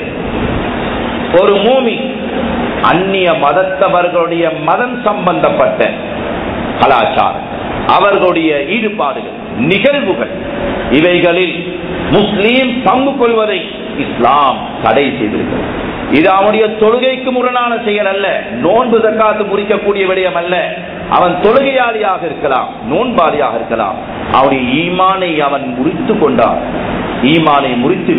ஒரு மூமி அந்நிய மதத்தவர்களுடைய மதம் சம்பந்தப்பட்ட கலாச்சாரம் அவர்களுடைய ஈடுபாடுகள் நிகழ்வுகள் இவைகளில் முஸ்லீம் பங்கு கொள்வதை இஸ்லாம் தடை செய்திருக்கிறது இது அவனுடைய தொழுகைக்கு முரணான செயல் அல்ல நோன்பு தக்காத்து முறிக்கக்கூடிய விடயம் அல்ல அவன் தொழுகையாளியாக இருக்கலாம் நோன்பாளியாக இருக்கலாம் அவனுடைய ஈமானை அவன் முறித்து கொண்டான் ஈமானை முறித்து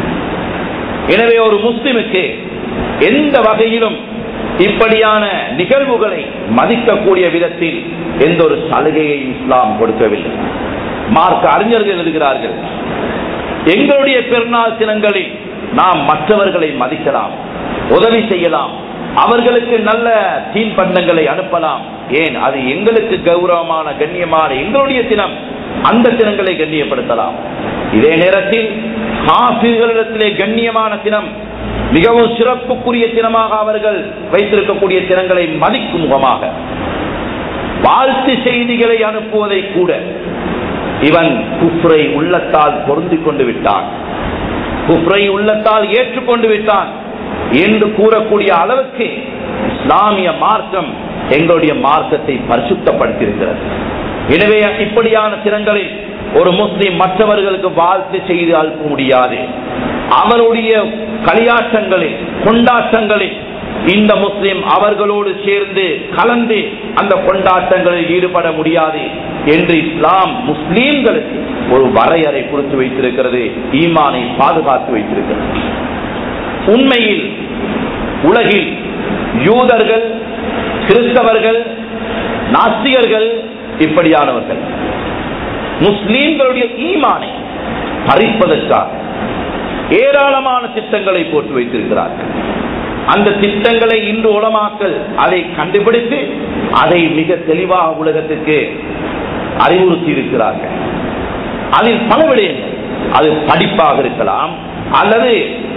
எனவே ஒரு முஸ்லிமுக்கு எந்த வகையிலும் இப்படியான நிகழ்வுகளை மதிக்கக்கூடிய விதத்தில் எந்த ஒரு சலுகையை இஸ்லாம் கொடுக்கவில்லை மார்க்க அறிஞர்கள் எழுதுகிறார்கள் எங்களுடைய பெருநாள் தினங்களில் நாம் மற்றவர்களை மதிக்கலாம் உதவி செய்யலாம் அவர்களுக்கு நல்ல தீன் பண்டங்களை அனுப்பலாம் ஏன் அது எங்களுக்கு கௌரவமான கண்ணியமான எங்களுடைய தினம் அந்த தினங்களை கண்ணியப்படுத்தலாம் இதே நேரத்தில் காசிர்களிடத்திலே கண்ணியமான தினம் மிகவும் சிறப்புக்குரிய தினமாக அவர்கள் வைத்திருக்கக்கூடிய தினங்களை மதிக்கும் முகமாக வாழ்த்து செய்திகளை அனுப்புவதை கூட இவன் குஃப்ரை உள்ளத்தால் பொருந்திக் கொண்டு விட்டான் குஃப்ரை உள்ளத்தால் ஏற்றுக்கொண்டு விட்டான் என்று கூறக்கூடிய அளவுக்கு இஸ்லாமிய மார்க்கம் எங்களுடைய மார்க்கத்தை பரிசுத்தப்படுத்தியிருக்கிறது எனவே இப்படியான தினங்களில் ஒரு முஸ்லிம் மற்றவர்களுக்கு வாழ்த்து செய்து அனுப்ப முடியாது அவருடைய களியாட்டங்களில் கொண்டாட்டங்களில் இந்த முஸ்லிம் அவர்களோடு சேர்ந்து கலந்து அந்த கொண்டாட்டங்களில் ஈடுபட முடியாது என்று இஸ்லாம் முஸ்லீம்களுக்கு ஒரு வரையறை கொடுத்து வைத்திருக்கிறது ஈமானை பாதுகாத்து வைத்திருக்கிறது உண்மையில் உலகில் யூதர்கள் கிறிஸ்தவர்கள் நாஸ்திகர்கள் இப்படியானவர்கள் முஸ்லீம்களுடைய ஈமானை பறிப்பதற்காக ஏராளமான திட்டங்களை போட்டு வைத்திருக்கிறார்கள் அந்த திட்டங்களை இன்று உலமாக்கல் அதை கண்டுபிடித்து அதை மிக தெளிவாக உலகத்துக்கு அறிவுறுத்தி இருக்கிறார்கள் அதில் பல விடயங்கள் அது படிப்பாக இருக்கலாம் அல்லது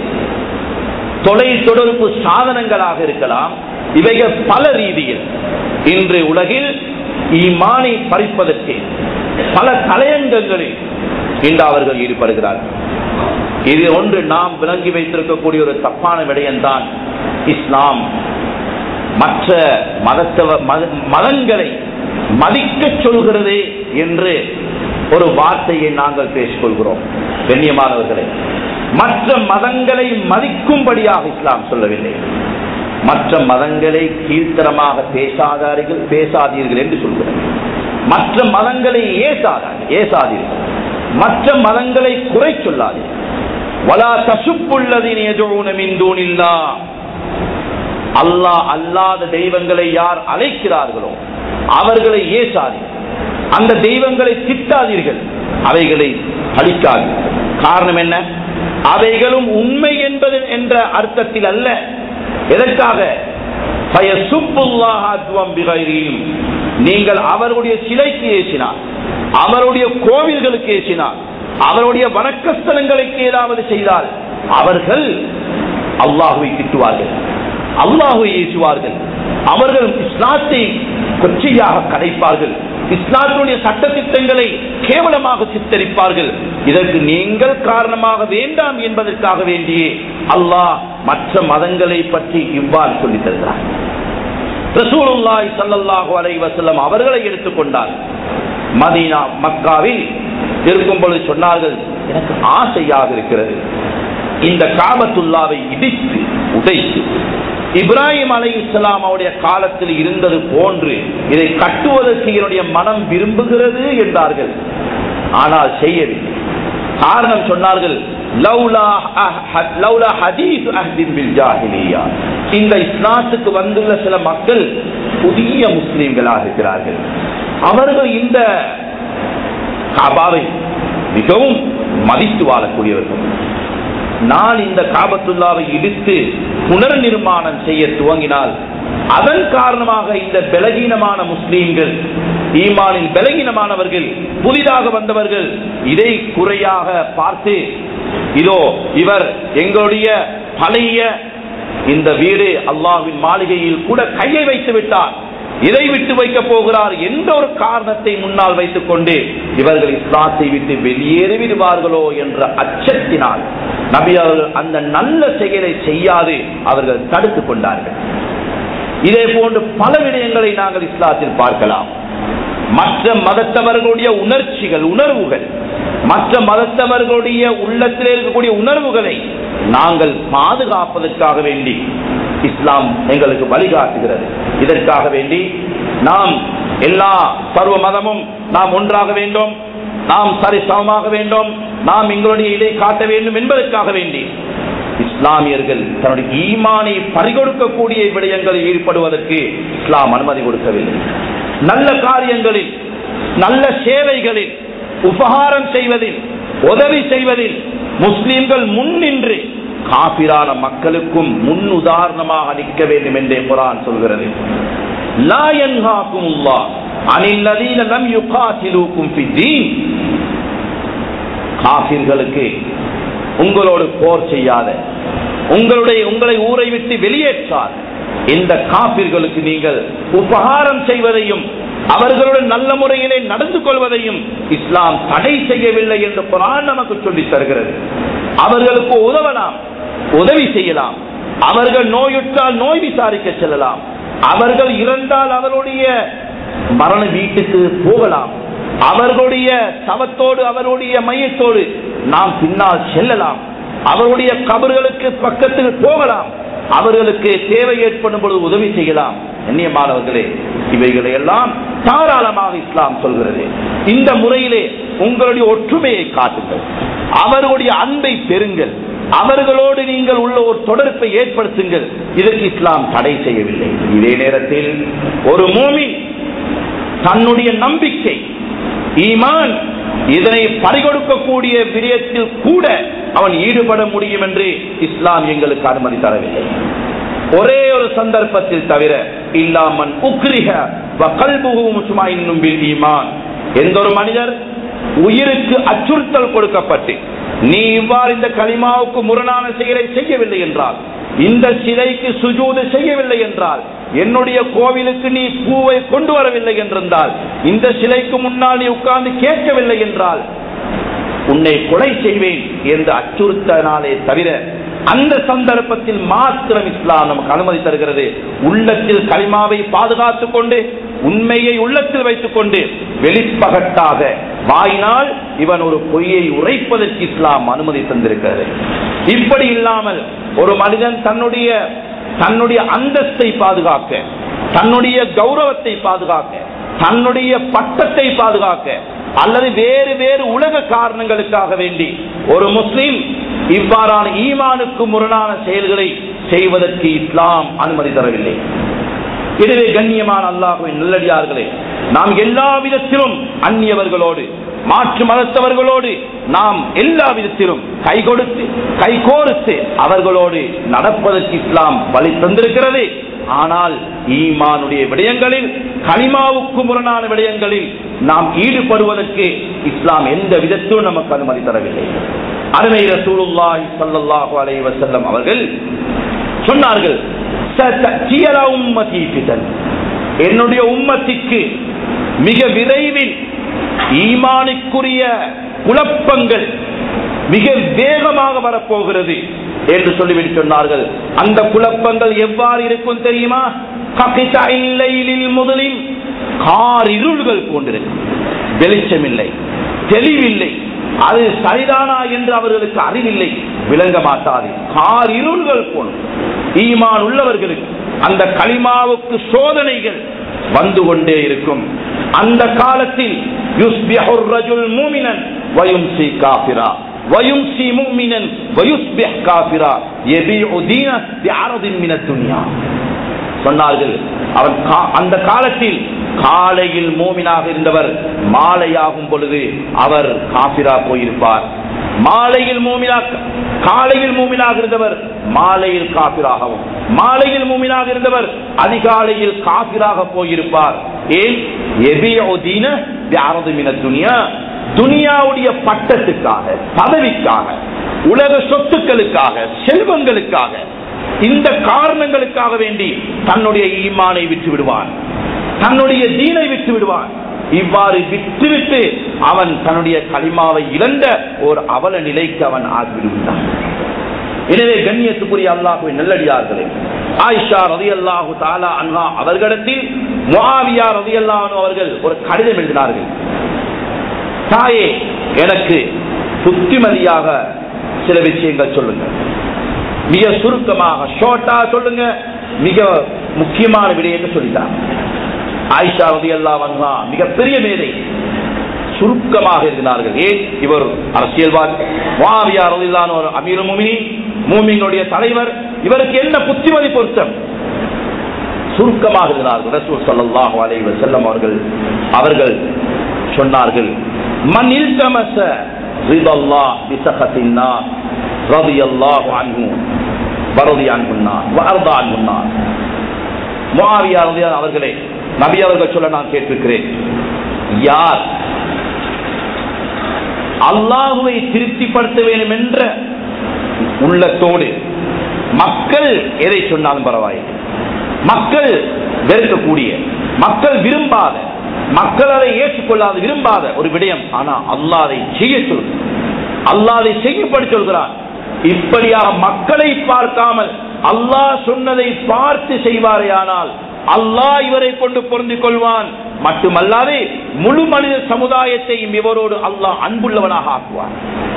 தொலை தொடர்பு சாதனங்களாக இருக்கலாம் இவைகள் பல ரீதியில் இன்று உலகில் ஈமானை பறிப்பதற்கு பல தலையங்கங்களில் இன்று அவர்கள் ஈடுபடுகிறார்கள் இது ஒன்று நாம் விளங்கி வைத்திருக்கக்கூடிய ஒரு தப்பான விடயம்தான் இஸ்லாம் மற்ற மதத்தவ மதங்களை மதிக்க சொல்கிறது என்று ஒரு வார்த்தையை நாங்கள் பேசிக்கொள்கிறோம் கண்ணியமானவர்களே மற்ற மதங்களை மதிக்கும்படியாக இஸ்லாம் சொல்லவில்லை மற்ற மதங்களை கீழ்த்தரமாக பேசாதார்கள் பேசாதீர்கள் என்று சொல்கிறது மற்ற மதங்களை ஏசாதார்கள் ஏசாதீர்கள் மற்ற மதங்களை குறை சொல்லாதீர்கள் வலா தசுப்புள்ளதின் எதுவும் மிந்தூனில்லா அல்லாஹ் அல்லாத தெய்வங்களை யார் அழைக்கிறார்களோ அவர்களை ஏசாதீர்கள் அந்த தெய்வங்களை திட்டாதீர்கள் அவைகளை அழிக்காதீர்கள் காரணம் என்ன அவைகளும் உண்மை என்பது என்ற அர்த்தத்தில் அல்ல எதற்காக நீங்கள் அவருடைய சிலைக்கு ஏசினார் அவருடைய கோவில்களுக்கு ஏசினார் அவருடைய வணக்கஸ்தலங்களுக்கு ஏதாவது செய்தால் அவர்கள் அல்லாஹுவை திட்டுவார்கள் அல்லாஹுவை ஏசுவார்கள் அவர்கள் இஸ்லாத்தை கொச்சையாக கடைப்பார்கள் இஸ்லாத்தினுடைய சட்ட திட்டங்களை கேவலமாக சித்தரிப்பார்கள் இதற்கு நீங்கள் காரணமாக வேண்டாம் என்பதற்காக வேண்டியே அல்லாஹ் மற்ற மதங்களை பற்றி இவ்வாறு சொல்லித் தருகிறார் ரசூலுல்லாஹி ஸல்லல்லாஹு அலைஹி வஸல்லம் அவர்களை எடுத்துக்கொண்டார் மதீனா மக்காவில் இருக்கும் பொழுது சொன்னார்கள் எனக்கு ஆசையாக இருக்கிறது இந்த காபத்துல்லாவை இடித்து உடைத்து இப்ராஹிம் அலை இஸ்லாம் அவருடைய காலத்தில் இருந்தது போன்று இதை கட்டுவதற்கு என்னுடைய மனம் விரும்புகிறது என்றார்கள் ஆனால் செய்யவில்லை காரணம் சொன்னார்கள் லவ்லா அஹ்- லவ்லா ஹதீஸ் அஹ்தின் பில் ஜாஹிலியா. இந்த இஸ்லாத்துக்கு வந்துள்ள சில மக்கள் புதிய முஸ்லிம்களாக இருக்கிறார்கள் அவர்கள் இந்த காபாவை மிகவும் மதித்து வாழக்கூடியவர்கள் நான் இந்த காபத்துல்லாவை இடித்து புனர் நிர்மாணம் செய்ய துவங்கினால் அதன் காரணமாக இந்த பலகீனமான முஸ்லீம்கள் ஈமானில் பலகீனமானவர்கள் புதிதாக வந்தவர்கள் இதை குறையாக பார்த்து இதோ இவர் எங்களுடைய பழைய இந்த வீடு அல்லாஹ்வின் மாளிகையில் கூட கையை வைத்து விட்டார் இதை விட்டு வைக்க போகிறார் என்ற ஒரு காரணத்தை முன்னால் வைத்துக் கொண்டு இவர்கள் இஸ்லாத்தை விட்டு வெளியேறி விடுவார்களோ என்ற அச்சத்தினால் நபி அவர்கள் அந்த நல்ல செயலை செய்யாது அவர்கள் தடுத்துக் கொண்டார்கள் இதே போன்று பல விடயங்களை நாங்கள் இஸ்லாத்தில் பார்க்கலாம் மற்ற மதத்தவர்களுடைய உணர்ச்சிகள் உணர்வுகள் மற்ற மதத்தவர்களுடைய உள்ளத்தில் இருக்கக்கூடிய உணர்வுகளை நாங்கள் பாதுகாப்பதற்காக வேண்டி இஸ்லாம் எங்களுக்கு வழிகாட்டுகிறது இதற்காக வேண்டி நாம் எல்லா சர்வ மதமும் நாம் ஒன்றாக வேண்டும் நாம் சரி சமமாக வேண்டும் நாம் எங்களுடைய இதை காட்ட வேண்டும் என்பதற்காக வேண்டி இஸ்லாமியர்கள் தன்னுடைய ஈமானை பறிகொடுக்கக்கூடிய விடயங்களில் ஈடுபடுவதற்கு இஸ்லாம் அனுமதி கொடுக்கவில்லை நல்ல காரியங்களில் நல்ல சேவைகளில் உபகாரம் செய்வதில் உதவி செய்வதில் முஸ்லிம்கள் முன்னின்று காபிரான மக்களுக்கும் முன் உதாரணமாக நிற்க வேண்டும் என்றே குரான் சொல்கிறது லா யன்ஹாக்கும் அல்லாஹ் அனில் லதீன லம் யுகாத்திலூக்கும் ஃபித்தீன் காபிர்களுக்கு உங்களோடு போர் செய்யாத உங்களுடைய உங்களை ஊரை விட்டு வெளியேற்றார் இந்த காபிர்களுக்கு நீங்கள் உபகாரம் செய்வதையும் அவர்களுடன் நல்ல முறையிலே நடந்து கொள்வதையும் இஸ்லாம் தடை செய்யவில்லை என்று குரான் நமக்கு சொல்லித் தருகிறது அவர்களுக்கு உதவலாம் உதவி செய்யலாம் அவர்கள் நோயுற்றால் நோய் விசாரிக்க செல்லலாம் அவர்கள் இறந்தால் அவருடைய மரண வீட்டுக்கு போகலாம் அவர்களுடைய சவத்தோடு அவருடைய மையத்தோடு நாம் பின்னால் செல்லலாம் அவருடைய கபர்களுக்கு பக்கத்தில் போகலாம் அவர்களுக்கு தேவை ஏற்படும் பொழுது உதவி செய்யலாம் கண்ணியமானவர்களே இவைகளை எல்லாம் தாராளமாக இஸ்லாம் சொல்கிறது இந்த முறையிலே உங்களுடைய ஒற்றுமையை காட்டுங்கள் அவர்களுடைய அன்பை பெறுங்கள் அவர்களோடு நீங்கள் உள்ள ஒரு தொடர்பை ஏற்படுத்துங்கள் இதற்கு இஸ்லாம் தடை செய்யவில்லை இதே நேரத்தில் ஒரு மூமின் தன்னுடைய நம்பிக்கை ஈமான் இதனை பறிகொடுக்கக்கூடிய விடயத்தில் கூட அவன் ஈடுபட முடியும் என்று இஸ்லாம் எங்களுக்கு அனுமதி தரவில்லை ஒரே ஒரு சந்தர்ப்பத்தில் தவிர இல்லாமன் உக்ரிக ஈமான் எந்த ஒரு மனிதர் உயிருக்கு அச்சுறுத்தல் கொடுக்கப்பட்டு நீ இவ்வாறு இந்த களிமாவுக்கு முரணான செயலை செய்யவில்லை என்றால் இந்த சிலைக்கு சுஜூது செய்யவில்லை என்றால் என்னுடைய கோவிலுக்கு நீ பூவை கொண்டு வரவில்லை என்றிருந்தால் இந்த சிலைக்கு முன்னால் நீ உட்கார்ந்து கேட்கவில்லை என்றால் உன்னை கொலை செய்வேன் என்று அச்சுறுத்தனாலே தவிர அந்த சந்தர்ப்பத்தில் மாத்திரம் இஸ்லாம் நமக்கு அனுமதி தருகிறது உள்ளத்தில் களிமாவை பாதுகாத்துக் கொண்டு உண்மையை உள்ளத்தில் வைத்துக் கொண்டு வெளிப்பகட்டாக வாயினால் இவன் ஒரு பொய்யை உரைப்பதற்கு இஸ்லாம் அனுமதி தந்திருக்கிறது இப்படி இல்லாமல் ஒரு மனிதன் தன்னுடைய தன்னுடைய அந்தஸ்தை பாதுகாக்க தன்னுடைய கௌரவத்தை பாதுகாக்க தன்னுடைய பட்டத்தை பாதுகாக்க அல்லது வேறு வேறு உலக காரணங்களுக்காக வேண்டி ஒரு முஸ்லிம் இவ்வாறான ஈமானுக்கு முரணான செயல்களை செய்வதற்கு இஸ்லாம் அனுமதி தரவில்லை எனவே கண்ணியமான அல்லாஹுவின் நல்லடியார்களே நாம் எல்லா விதத்திலும் அந்நியவர்களோடு மாற்று மதத்தவர்களோடு நாம் எல்லா விதத்திலும் கை கொடுத்து கை கோர்த்து அவர்களோடு நடப்பதற்கு இஸ்லாம் வழி தந்திருக்கிறது ஆனால் ஈமானுடைய விடயங்களில் கனிமாவுக்கு முரணான விடயங்களில் நாம் ஈடுபடுவதற்கு இஸ்லாம் எந்த விதத்திலும் நமக்கு அனுமதி தரவில்லை அருமை ரசூலுல்லாஹி ஸல்லல்லாஹு அலைஹி வஸல்லம் அவர்கள் சொன்னார்கள் "சதஅத்தியல உம்மதி ஃபிதன்." என்னுடைய உம்மத்திற்கு மிக விரைவில் ஈமானுக்குரிய குழப்பங்கள் மிக வேகமாக வரப்போகிறது என்று சொல்லிவிட்டு சொன்னார்கள் அந்த குழப்பங்கள் எவ்வாறு இருக்கும் தெரியுமா கபிதையில் முதலில் கார் இருள்கள் போன்றிருக்கும் வெளிச்சமில்லை தெளிவில்லை அது சரிதானா என்று அவர்களுக்கு அறிவில்லை விளங்க மாட்டாது கார் இருள்கள் போலும் ஈமான் உள்ளவர்களுக்கு அந்த களிமாவுக்கு சோதனைகள் வந்து கொண்டே இருக்கும் அந்த காலத்தில் யுஸ்பிஹு الرجل مؤمنا ويمسي كافرا ويمسي مؤمنا ويصبح كافرا يبيع دينه بعرض من الدنيا சொன்னார்கள் அவன் கா- அந்த காலத்தில் காலையில் மூமினாக இருந்தவர் மாலையாகும் பொழுது அவர் காபிரா போயிருப்பார் மாலையில் மூமினா காலையில் மூமினாக இருந்தவர் மாலையில் காபிராகவும் மாலையில் மூமினாக இருந்தவர் அதிகாலையில் காபிராக போயிருப்பார் ஏன் எபியோதீன யாரது மின துனியா துனியாவுடைய பட்டத்துக்காக பதவிக்காக உலக சொத்துக்களுக்காக செல்வங்களுக்காக இந்த காரணங்களுக்காக வேண்டி தன்னுடைய ஈமானை விட்டு விடுவான் தன்னுடைய தீனை விட்டு விடுவான் இவ்வாறு விட்டுவிட்டு அவன் தன்னுடைய களிமாவை இழந்த ஒரு அவல நிலைக்கு அவன் ஆகிவிடுகிறான் எனவே கண்ணியத்துக்குரிய அல்லாஹுவின் நல்லடியார்களே ஆயிஷா ரதி அல்லாஹு தாலா அன்ஹா அவர்களிடத்தில் முஆவியா ரதி அவர்கள் ஒரு கடிதம் எழுதினார்கள் தாயே எனக்கு புத்திமதியாக சில விஷயங்கள் சொல்லுங்க மிக சுருக்கமாக ஷார்ட்டா சொல்லுங்க மிக முக்கியமான விடயத்தை சொல்லிட்டாங்க ஆயிஷா ரதி அல்லா மிகப்பெரிய மேதை சுருக்கமாக எழுதினார்கள் ஏன் இவர் அரசியல்வாதி வாவியா ரதில்லான ஒரு அமீர் முமினி மூமினுடைய தலைவர் இவருக்கு என்ன புத்திமதி பொருத்தம் சுருக்கமாக எழுதினார்கள் ரசூல் ஸல்லல்லாஹு அலைஹி வஸல்லம் அவர்கள் அவர்கள் சொன்னார்கள் மன் இல்தமஸ ரிதல்லாஹ் பிசஹத்தின் நாஸ் ரலியல்லாஹு அன்ஹு வரதி அன்ஹுன்னா வஅர்தா அன்ஹுன்னா முஆவியா ரலியல்லாஹு அவர்களே நபி அவர்கள் சொல்ல நான் கேட்டிருக்கிறேன் யார் அல்லாஹுவை திருப்திப்படுத்த வேண்டும் என்ற உள்ளத்தோடு மக்கள் எதை சொன்னாலும் பரவாயில்லை மக்கள் வெறுக்கக்கூடிய மக்கள் விரும்பாத மக்கள் அதை ஏற்றுக்கொள்ளாத விரும்பாத ஒரு விடயம் ஆனா அல்லாஹ் அதை செய்ய சொல் அல்லாஹ் அதை செய்யப்படி சொல்கிறான் இப்படியாக மக்களை பார்க்காமல் அல்லாஹ் சொன்னதை பார்த்து செய்வாரேயானால் அல்லாஹ் இவரை கொண்டு பொருந்திக் கொள்வான் மட்டுமல்லாது முழு மனித சமுதாயத்தையும் இவரோடு அல்லாஹ் அன்புள்ளவனாக ஆக்குவான்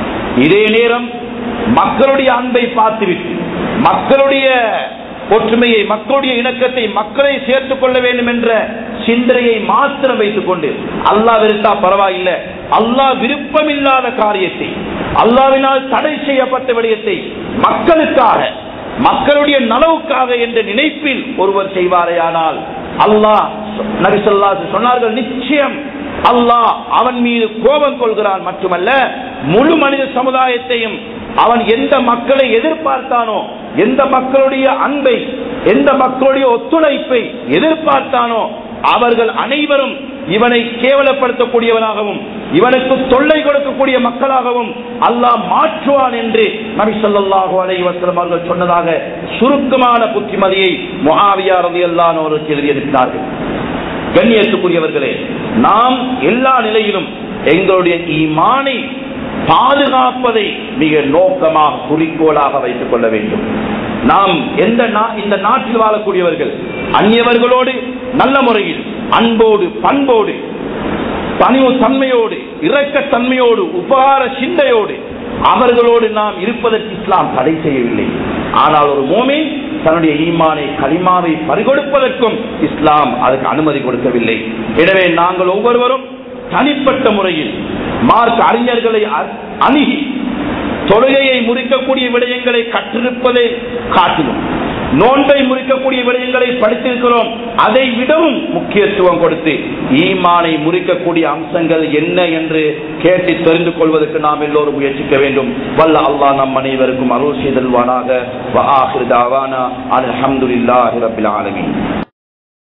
இதே நேரம் மக்களுடைய அன்பை பார்த்துவிட்டு மக்களுடைய ஒற்றுமையை மக்களுடைய இணக்கத்தை மக்களை சேர்த்துக் கொள்ள வேண்டும் என்ற சிந்தனையை மாத்திரம் வைத்துக் கொண்டு அல்லாஹ் வெறுத்தா பரவாயில்லை அல்லாஹ் விருப்பமில்லாத காரியத்தை அல்லாவினால் தடை செய்யப்பட்ட விடயத்தை மக்களுக்காக மக்களுடைய நலவுக்காக என்ற நினைப்பில் ஒருவர் செய்வாரேயானால் அல்லாஹ் நபி ஸல்லல்லாஹு அலைஹி சொன்னார்கள் நிச்சயம் அல்லாஹ் அவன் மீது கோபம் கொள்கிறான் மட்டுமல்ல முழு மனித சமுதாயத்தையும் அவன் எந்த மக்களை எதிர்பார்த்தானோ எந்த மக்களுடைய அன்பை எந்த மக்களுடைய ஒத்துழைப்பை எதிர்பார்த்தானோ அவர்கள் அனைவரும் இவனை கேவலப்படுத்தக்கூடியவனாகவும் இவனுக்கு தொல்லை கொடுக்கக்கூடிய மக்களாகவும் அல்லாஹ் மாற்றுவான் என்று நபி ஸல்லல்லாஹு அலைஹி வஸல்லம் அவர்கள் சொன்னதாக சுருக்கமான புத்திமதியை முஆவியா ரலியல்லாஹு அவர்களுக்கு எழுதியிருக்கிறார்கள் கண்ணியத்துக்குரியவர்களே நாம் எல்லா நிலையிலும் எங்களுடைய ஈமானை பாதுகாப்பதை மிக நோக்கமாக குறிக்கோளாக வைத்துக் கொள்ள வேண்டும் நாம் எந்த நா- இந்த நாட்டில் வாழக்கூடியவர்கள் அந்நியவர்களோடு நல்ல முறையில் அன்போடு பண்போடு பணிவு தன்மையோடு இரக்க தன்மையோடு உபகார சிந்தையோடு அவர்களோடு நாம் இருப்பதற்கு இஸ்லாம் தடை செய்யவில்லை ஆனால் ஒரு மோமின் தன்னுடைய ஈமானை கலிமாவை பறிகொடுப்பதற்கும் இஸ்லாம் அதற்கு அனுமதி கொடுக்கவில்லை எனவே நாங்கள் ஒவ்வொருவரும் தனிப்பட்ட முறையில் மார்க் அறிஞர்களை அ- அணுகி தொழுகையை முறிக்கக்கூடிய விடயங்களை கற்றிருப்பதை காட்டிலும் நோன்பை முறிக்கக்கூடிய விடயங்களை படித்திருக்கிறோம் அதை விடவும் முக்கியத்துவம் கொடுத்து ஈமானை முறிக்கக்கூடிய அம்சங்கள் என்ன என்று கேட்டு தெரிந்து கொள்வதற்கு நாம் எல்லோரும் முயற்சிக்க வேண்டும் வல்ல அல்லாஹ் நம் அனைவருக்கும் அருள் செய்தல்வானாக வ ஆஹிரு தாவானா அல்ஹம்துலில்லாஹி ரப்பில் ஆலமீன்